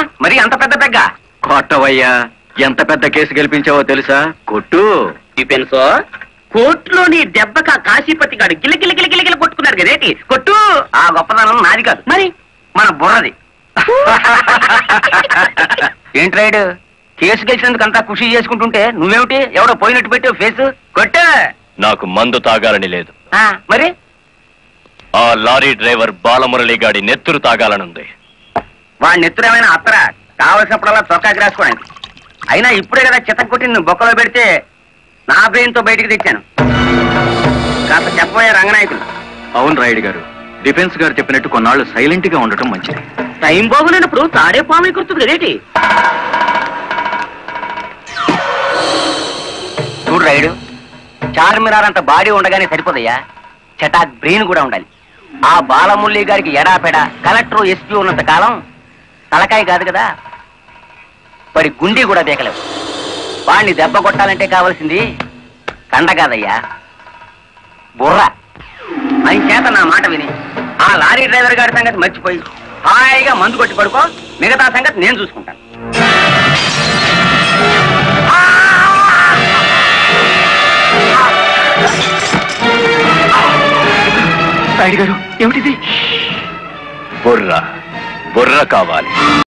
మరి అంత పెద్ద పెగ్గ కొట్టవయ్యా ఎంత పెద్ద కేసు గెలిపించావో తెలుసా కొట్టు డిఫెన్స్ కోర్టులో నీ దెబ్బక కాశీపతి గాడు గిల గిల గిల గిల గిల కొట్టుకున్నారు కదేటి కొట్టు ఆ గొప్పదనం నాది కాదు మరి మన బుర్రది ఏంటి రైడ్ కేసు గెలిచినందుకు అంతా ఖుషి చేసుకుంటుంటే నువ్వేమిటి ఎవడో పోయినట్టు పెట్టావు ఫేస్ కొట్టు నాకు మందు తాగాలని లేదు ఆ, మరి ఆ లారీ డ్రైవర్ బాలమురళి గాడి నెత్తురు తాగాలనుంది వాడి నెత్తురు ఏమైనా అత్తరా కావలసినప్పుడల్లా చొక్కాకి రాసుకోవడానికి అయినా ఇప్పుడే కదా చిత్త కొట్టి నువ్వు బొక్కలో పెడితే నా బ్రెయిన్ తో బయటికి తెచ్చాను కాస్త చెప్పబోయే రంగనాయకులు అవును రాయుడు గారు డిఫెన్స్ గారు చెప్పినట్టు కొన్నాళ్ళు సైలెంట్ గా ఉండటం మంచిది టైం బాగులేనప్పుడు తాడే పాము కుర్తుంది కదేటి చూడు రైడు చార్మినార్ అంత బాడీ ఉండగానే సరిపోదయ్యా చటాక్ బ్రెయిన్ కూడా ఉండాలి ఆ బాలమురళి గారికి ఎడాపెడ కలెక్టర్ ఎస్పీ ఉన్నంత కాలం తలకాయ కాదు కదా మరి గుండీ కూడా దేకలేవు వాణ్ణి దెబ్బ కొట్టాలంటే కావాల్సింది కండ కాదయ్యా బుర్ర ఆయన చేత నా మాట విని ఆ లారీ డ్రైవర్ గారి సంగతి మర్చిపోయి హాయిగా మందు కొట్టి పడుకో మిగతా సంగతి నేను చూసుకుంటాను రాయుడు గారు ఏమిటిది బుర్ర బుర్ర కావాలి